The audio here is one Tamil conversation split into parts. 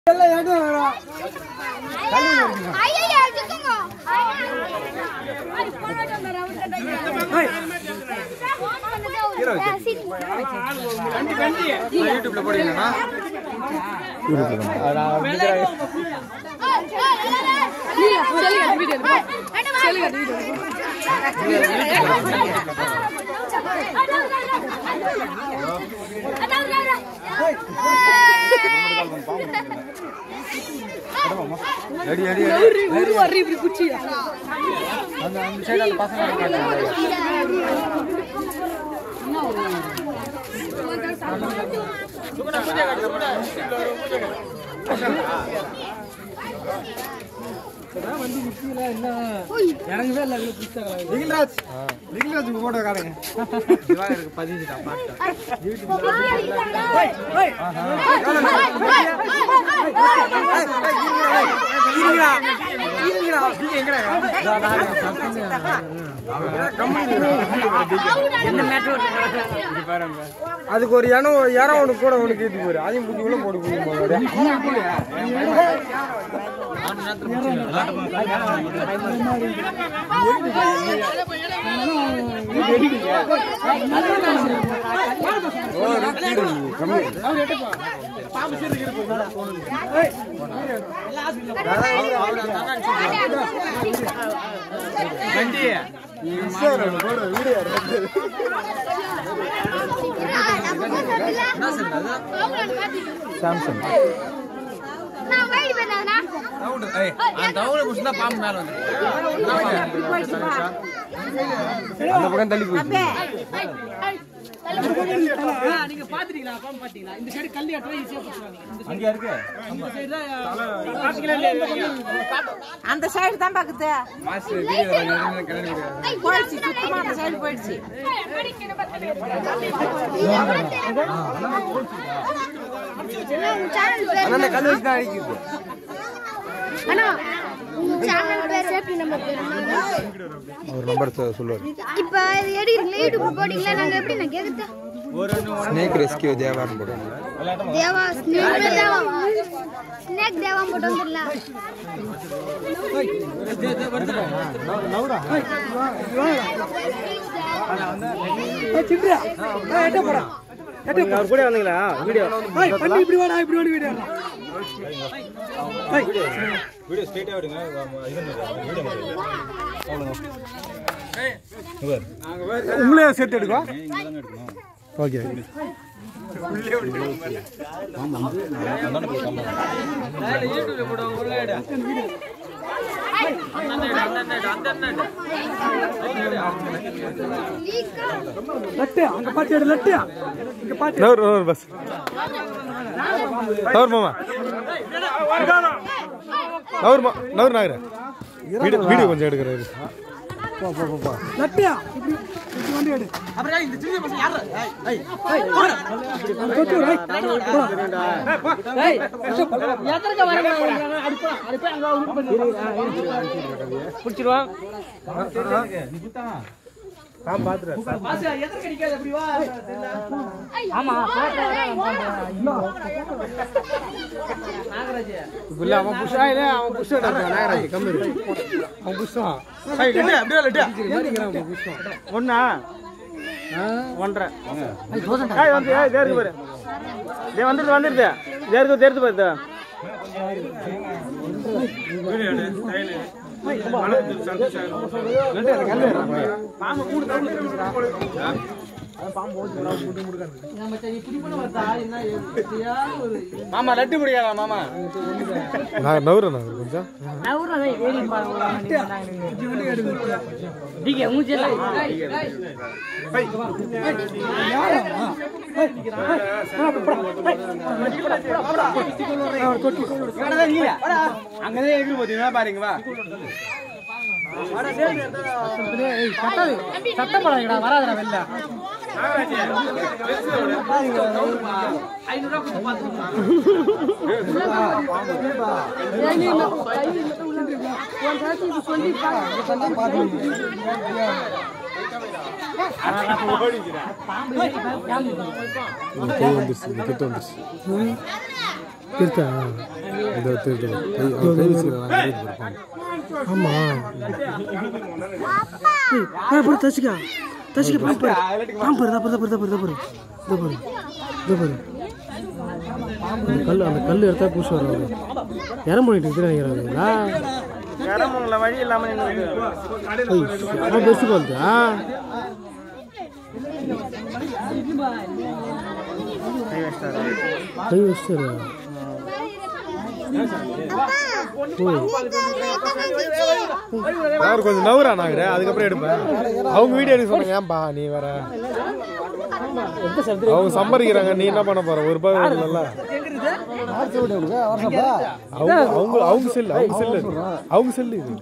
யூடியூப்ல போடுவீங்களா அடி அடி அடி அந்த அந்த சைடு அந்த பசங்க காட்டுறாங்க லிங்கராஜ் லிங்கராஜ் போட்டோ காடுங்க திவாகருக்கு பதிஞ்சுட்டான் பாட்டா அதுக்கு ஒரு இடம் இடம் ஒன்று கூட ஒன்று கேட்டு போயிரு அதையும் பிடிச்சி உள்ள போட்டு போய் சாம்சங் அந்த பக்கம் தள்ளி போயிடுச்சு நீங்க பாத்துட்டீங்களா பாம்பு பாத்தீங்களா இந்த சைடு கல்லி ஆட்டம் ஈஸியா பிடிச்சிருவாங்க இந்த அங்கேயா இருக்கு இந்த சைடு தான் பாத்தீங்களா இல்லையா அந்த சைடு தான் பாக்குது மாஸ்டர் வீடியோ கிளம்பி போயிடுச்சு சுத்தமா அந்த சைடு போயிடுச்சு அந்த கல் வச்சு தான் அடிக்குது அவர் நம்பர் சொல்லுவார் இப்ப இது எடுக்கிறீங்களா யூடியூப் போட்டீங்களா நாங்க எப்படி நான் கேக்குறது ஸ்னேக் ரெஸ்கியூ தேவான்னு போடுவாங்க தேவா ஸ்னேக் தேவா ஸ்னேக் தேவா போட்டு வந்துடலாம் அவர் கூட வந்தீங்களா வீடியோ பண்ணி இப்படி வாடா இப்படி வாடி வீடியோ வீடியோ ஸ்ட்ரைட்டா விடுங்க உங்களே சேர்த்து எடுக்கோ ஓகே லட்டு அங்க பாத்து எடு லட்டு இங்க பாத்து நவர் நவர் பஸ் நவர் மாமா நவர் மா நவர் நாகர வீடியோ வீடியோ கொஞ்சம் எடுக்கிறாரு லட்டியா இப்படி இப்படி வந்து எடு அப்புறம் இந்த சின்ன பசங்க யாரு ஏய் ஏய் கொட்டு ரைட் ஏய் எதற்கு வரங்க அடிப்பா அடிப்பா அங்க உள்ள பண்ணி புடிச்சிடுவான் நான் பாத்துறேன் பாஸ் எதற்கு அடிக்காத அப்படி வா ஆமா நாகராஜ் இல்ல அவன் புஷா இல்ல அவன் புஷ் நாகராஜ் கம்மி அவன் புஷ்ஷான் லட்டு அப்படியே லட்டு ஒண்ணா ஒன்றரை ஏய் வந்து ஏய் தேர்ந்து பாரு டேய் வந்துருது வந்துருது தேர்ந்து தேர்ந்து பாரு மாமா லட்டு பிடிக்காதா மாமா நான் நவுறேன் நான் கொஞ்சம் அங்கதான் எகிரி போத்தீங்கன்னா பாருங்க வா சத்தம் போடாதீங்கடா வராதடா வெளில கை வந்துருச்சு கிட்ட வந்துருச்சு இதை எடுத்து இது கை அவன் கை வச்சுக்கிறான் கை வச்சுக்கிறான் ஆமா ஏய், ஏய், பாரு தசிக்கா தசிக்கா பாம்பு பாம்பு பாரு பாரு பாரு பாரு பாரு இதோ பாரு இதோ பாரு அந்த கல் அந்த கல் எடுத்தா பூசி வராது இறம் பண்ணிட்டு இருக்கு நினைக்கிறாங்களா கரமங்கள வழி இல்லாம நின்று அவன் பெஸ்ட் பால்தா கை வச்சிட்டாரு அவர் கொஞ்சம் நவுறா நாங்க அதுக்கப்புறம் எடுப்பேன் அவங்க வீடியோ எடுக்க சொன்னாங்க ஏன்பா நீ வேற அவங்க சம்பாதிக்கிறாங்க நீ என்ன பண்ண போற ஒரு ரூபாய் வரல அவங்க அவங்க அவங்க செல்லு அவங்க செல்லு அவங்க செல்லு இது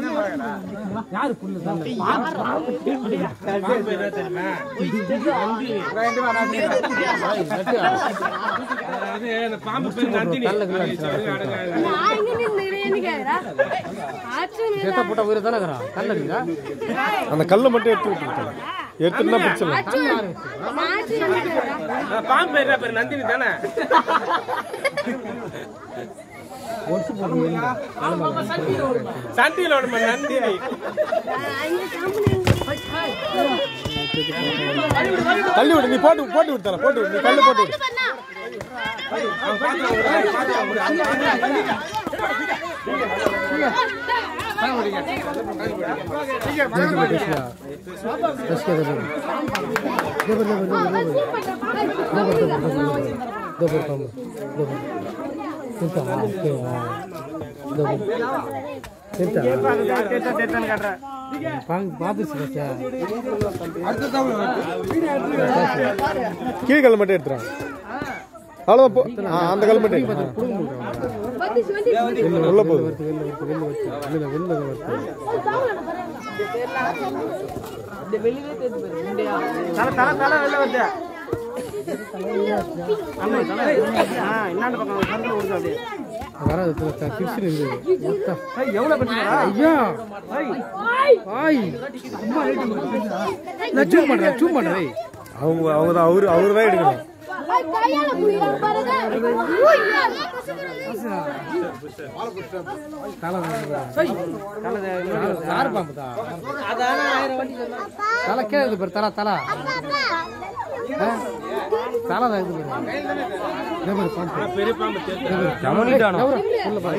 நான் இங்க நின்னுக்கிறேன் எனக்கு ஆச்சு செத்த போட்ட உயிரை தானே இருக்கிறான் கல் அடிக்கிறா அந்த கல்லை மட்டும் எடுத்து விட்டுருக்கேன் எடுத்துன்னா பிடிச்சல ஆச்சு பாம்பு பேர் பேர் நந்தினி தானே சண்டியில் ஓடுமா நந்தினி தள்ளி விடு நீ போட்டு போட்டு விடுத்தல போட்டு விடு நீ கல்லு போட்டு விடு தசிக்கா இதோ பாரு இதோ பாரு இதோ பாரு இதோ பாரு இதோ பாரு பாம்பு இதோ பாரு திருத்தா ஓகேவா இதோ பாரு திருத்தா பாங்க பார்த்துச்சு கச்சா கீழ் கல் மட்டும் எடுத்துறாங்க அவ்வளோதான் போ ஆ, அந்த கல் மட்டும் எடு. உள்ள போகுது வெளில வருது வெளில வருது வெளில வெளில வருது தலை தலை தலை வெளில வருது ஆமா தலை ஆ இன்னாண்டு பக்கம் ஒரு கருத்துல விடுது அப்படியே வராது கிறிஸ்டின் இருக்குது மொத்தம் ஏய், எவ்வளவு கட்டுறா ஐயா ஆய் நான் ஜூம் பண்றேன் ஜூம் பண்றேன் அவங்க அவங்க தான் அவரு அவரு தான் எடுக்கணும் கையால புடிங்க பாருங்க யாரு பாம்பு தான் தலை கேக்குது பாரு தலை தலை ஆ? தலை தான் இருக்குது பாரு இதோ பாரு பாம்பு பெரிய பாம்பு கவனிட்டானோ உள்ள பாரு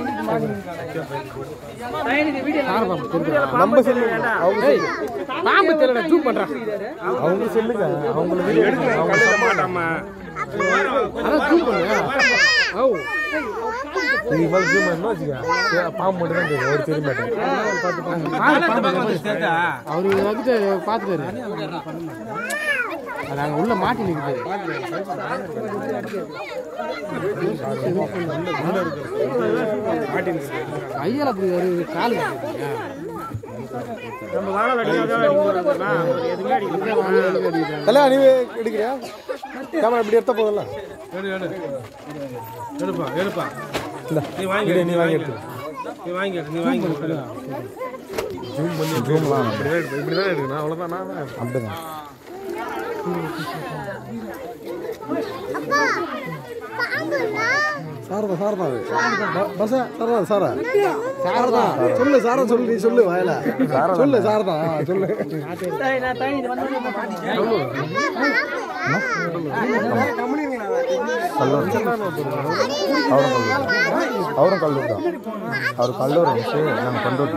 யாரு பாம்பு தெரியுதா நம்ம செல்லு அவங்க ஏய் பாம்பு தெரியல ஜூம் பண்றேன் அவங்க செல்லுங்க அவங்கள வீடியோ எடுக்கணும் அவங்க மாட்டாமா அதான் ஜூம் பண்ணுங்க ஓ இதுக்கு மேலே ஜூம் பண்ணா வச்சுக்க பாம்பு மட்டும் தான் தெரியும் ஒரு தெரிய மாட்டேன் பாரு பாம்பு அவரு வந்துட்டு பாத்துட்டாரு அது அங்க உள்ள மாட்டி நிக்குது கையால அப்படி ஒரு காலு கட்டிருக்கீங்க. நம்ம வாழை அடிக்காத எதுவுமே அடிக்கல கல்யாணம் நீ எடுக்கிறியா கேமரா இப்படி எடுத்தா போதல்ல எடுப்பா எடுப்பா இந்த நீ வாங்கி வீடியோ நீ வாங்கி எடுத்து நீ வாங்கி எடு, நீ வாங்கி எடு. ஜூம் பண்ணி ஜூம்லாம் இப்படி தான் எடுப்பேன் இப்படி தான் எடுக்கணும் அவ்வளோதான் நான் அப்படிதான் சாரதா சாரதா பஸ் சாரதா சாரா சாரதா சொல்லு சாரா சொல்லு நீ சொல்லு வாயில சொல்லு சாரதா சொல்லு அவரும் கல்லூர் தான் அவர் கல்லூர் வந்துச்சு நாங்கள் கொண்டோட்டி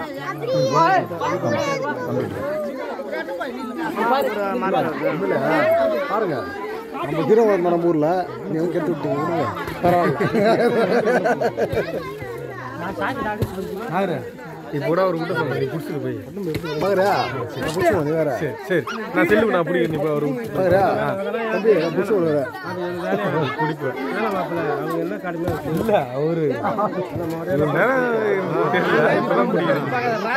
பாருங்க நம்ம ஹீரோ வந்தோம் நம்ம ஊர்ல நீங்க கெட்டு விட்டீங்க பரவாயில்ல இப்போ கூட அவர் கிட்ட சொன்னேன் நீ குடிச்சிட்டு போய் பாக்குறா நீ வேற சரி சரி நான் செல்லு நான் பிடிக்கிறேன் நீ போய் அவர் பாக்குறா தம்பி நான் புடிச்சு விடுற குடிப்பேன் அவங்க என்ன கடுமையா இல்ல அவரு இவ்வளவு நேரம் தெரியல இப்பதான் பிடிக்கிறேன்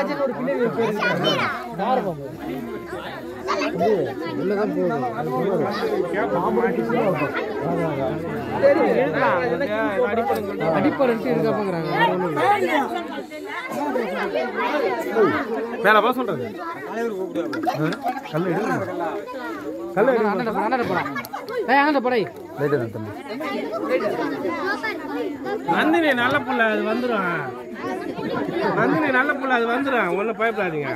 உள்ளதான் போகுது அடிப்படை இருக்கா பாக்குறாங்க வேற ஒண்ணும் இல்ல. மேல பா சொல்றது கல் எடு கல் எடு அண்ணன் அண்ணன் போறான் ஏய் அண்ணன் போறேன் லைட்டாக தான் தம்பி நந்தினி நல்ல புள்ள அது வந்துடும் நந்தினி நல்ல புள்ள அது வந்துடும் ஒன்றும் பயப்படாதீங்க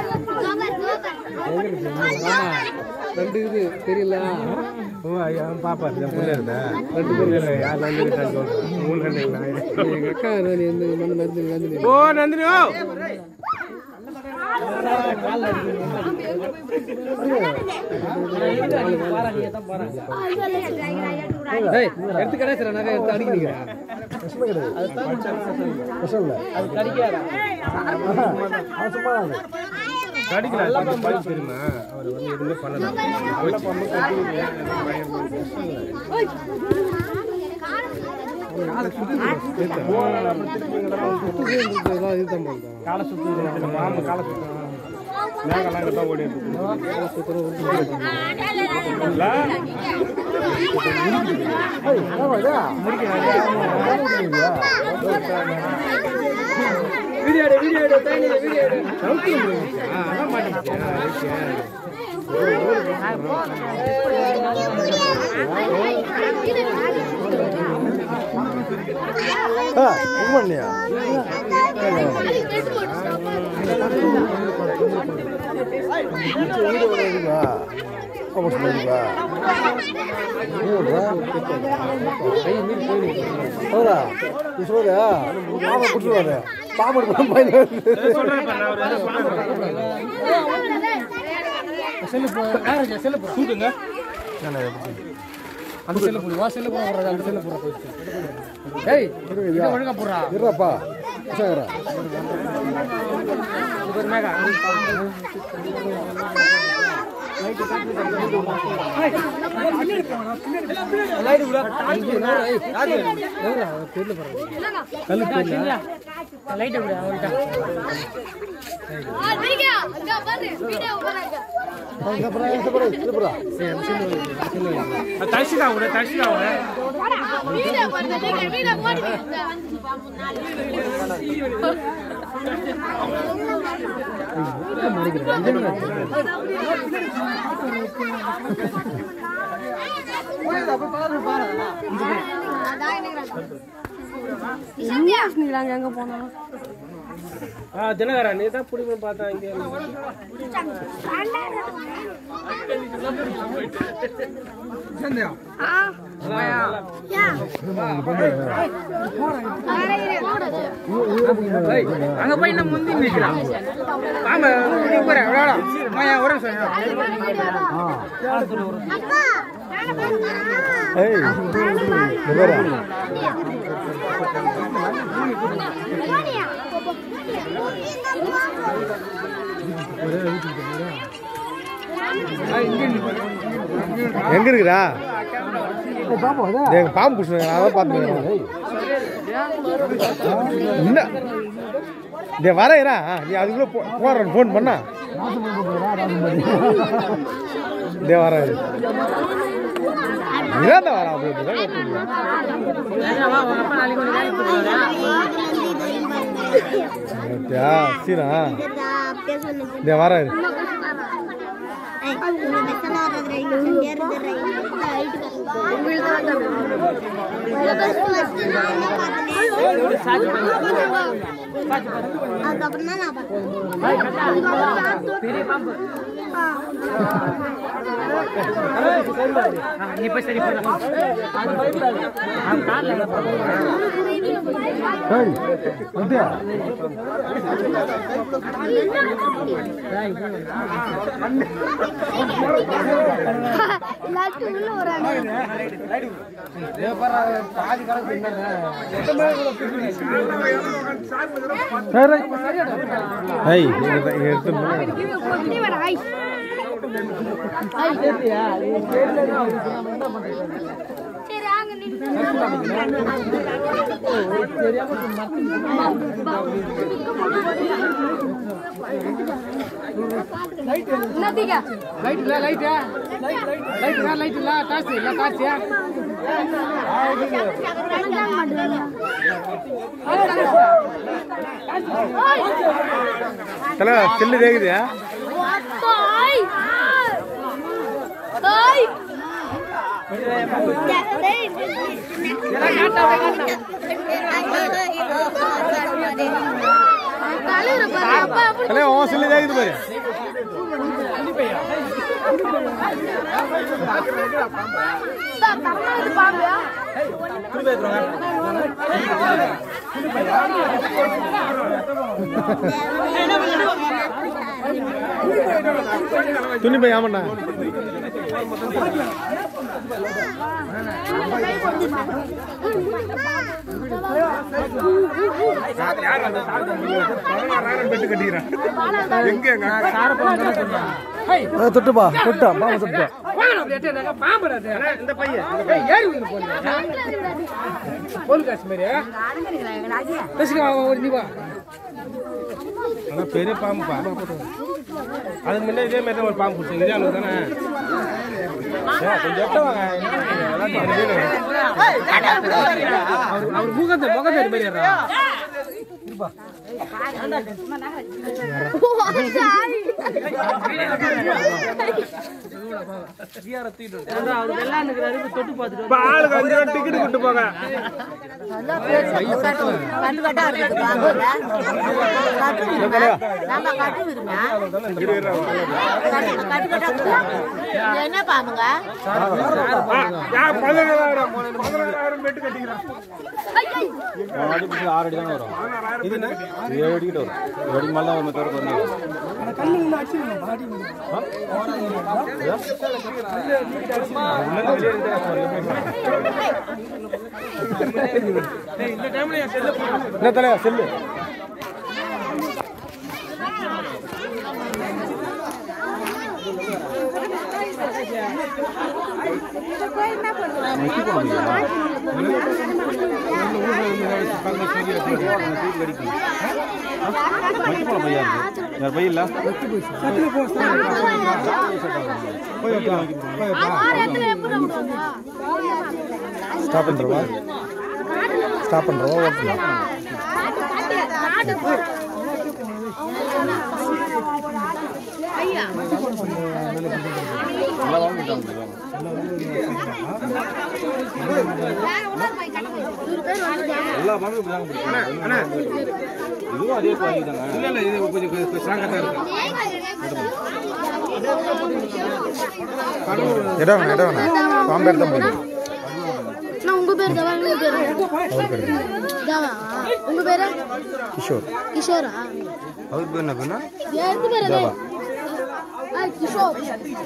ரெண்டு இது தெரியல ஓ ஐயா பாப்பா என் புள்ள இருந்தா ரெண்டு பேர் இல்லை யார் நந்தினி தான் சொல்கிறேன் மூணு நந்தினி எங்க அக்கா நான் எந்த மண்ணு நந்து நந்து ஓ நந்தினி ஓ ஏய் எடுத்து கிடையாது நகை எடுத்து அடிக்கிறீங்க கடிக்கல அது பழி தெரியுமா அவர் வந்து எதுவுமே பண்ணல இதெல்லாம் இதுதான் பண்றோம் காலை சுற்றி மாம காலை சுற்றி மேகலாம் அங்கே தான் ஓடி வீடியோ எடு வீடியோ எடு தேனி வீடியோ எடு அதான் மாட்டேன் ஆ இது பண்ணியா வீடு கூட இருக்குதா ஆப்போசிட் இருக்குதா ஹೌದಾ நீ சொல்லுதா மாமா குடிச்சுவாரு பாம்பு எடுத்து பையன் சொல்கிறேன் நான் ஒரு இதை சொல்றேன். செல்லு போ யாரு செல்லு போ தூக்குங்க அந்த செல்லு போடு வா செல்லு போட போறது அந்த செல்லு போட போயிட்டு ஏய் இதை ஒழுங்கா போடுறா இருப்பா உஷாரா லைட் விட ஏய் யாரு எவரா தெரியல பாருங்க கல்லு தெரியல லைட் விட அவர்ட்ட தரிசிதா விட தரிசிதா விட எங்க போனா ஆ தினகரா நீ தான் பிடிக்கும் பார்த்தா இங்கே அங்க போய் என்ன முந்தி நிக்கிறான் ஆமா நீ போற விளையாடா மாயா ஒரு நிமிஷம் ஏய் இவரா எங்க இருக்குடா எங்க பாம்பு பிடிச்சிருங்க அதான் பார்த்துக்கிறேன் என்ன டே வரையறா நீ அதுக்குள்ள போ- போறேன் ஃபோன் பண்ணா டே வர இதான் வரா அப்படின்னு சீரா டே வர அதுக்கப்புறம் தான் நான் பார்த்தேன் பெரிய பாம்பு நீ போய் சரி பண்ண அது பயப்படாது அவன் கார்ல அப்படியா எல்லாத்தையும் உள்ள வராங்க பாதி கணக்கு ஏய் இங்க இங்க எடுத்து போங்க. நீ வர ஐ சரி அங்க நின்று நதிகா லைட் இல்ல லைட் லைட் இல்ல லைட் இல்ல காசு இல்ல காசு தல செல்லு தேகுதியா தாய் தாய் கழுவுற பாரு அப்பா அப்படி கல்யாணம் உன் சொல்லி தான் பாரு தரமா பாம்பு துணி பை ஆமாண்ணா பெட்டு கட்டிக்கிறேன் எங்க எங்க தொட்டுப்பா தொட்டா பாம்பு தொட்டா இந்த பையன் ஏறி வந்து போடுங்க போல் காஷ்மீர் பேசுங்க ஒரு நீ வா ஆனா பெரிய பாம்புப்பா அதுக்கு முன்ன இதே மாதிரி தான் ஒரு பாம்பு பிடிச்சி இதே அளவு தானே ஏய், கொஞ்சம் எட்ட வாங்க அவர் அவர் முகத்தை முகத்தை மாதிரி ஆளுக்கு அஞ்சு ரூபா டிக்கெட் கொண்டு போங்க என்ன பாம்புங்க யார் பதினேழாயிரம் பதினேழாயிரம் பெட்டு கட்டிக்கிறேன் ஆறு அடி தானே வரும் இது என்ன ஏழு அடிக்கிட்ட வரும் ஏழு அடிக்கு மேலே தான் வரும் தவிர குறைஞ்சி என்ன தலையா செல்லு மட்டி போல பையா இருக்கு யார் பை இல்லை ஆறு இடத்துல எப்படி விடுவாங்க ஸ்டாப் பண்ணுறவா ஸ்டாப் பண்ணுறவா ஓட்டலாம் ஐயா நூறு பேர் வந்துட்டாங்க எல்லா பாம்பும் இப்படி தாங்க பிடிக்கும் இதுவும் அதே பாம்பு தாங்க இல்லை இல்லை இது கொஞ்சம் கொஞ்சம் ஸ்ட்ராங்காக தான் இருக்கும் இடம் வேணா இடம் வேணா பாம்பு எடுத்த முடியும் நான் உங்க பேர் தவா உங்க பேரு தவா உங்க பேரு கிஷோர் கிஷோரா அதுக்கு பேர் என்ன பேருனா எந்த பேரு அது? ஆ, கிஷோர்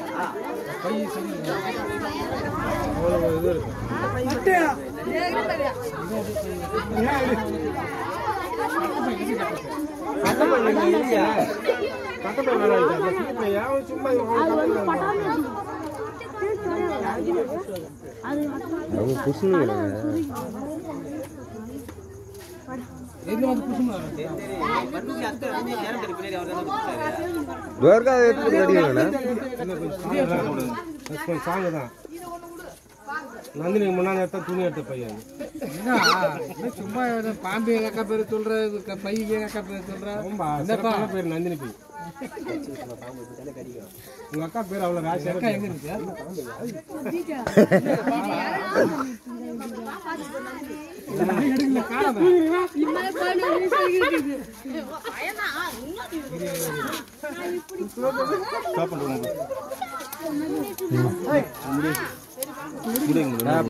அது வந்து பட்டாம்பூச்சி. அது துவாரகா அதை எடுத்து அடிக்கலண்ணா கொஞ்சம் சாங்கு தான் நந்தினிக்கு முன்னாடி எடுத்தா துணி எடுத்த பையன் என்ன சும்மா ஏதோ பாம்பு எங்க அக்கா பேர் சொல்ற இது க- பை எங்க அக்கா பேர் சொல்ற ரொம்ப சிறப்பான பேர் நந்தினி பை உங்க அக்கா பேர் அவ்வளவு ராசியா அக்கா எங்க இருக்கு எடுக்கல காணாம ஸ்டாப் பண்ணுறோம்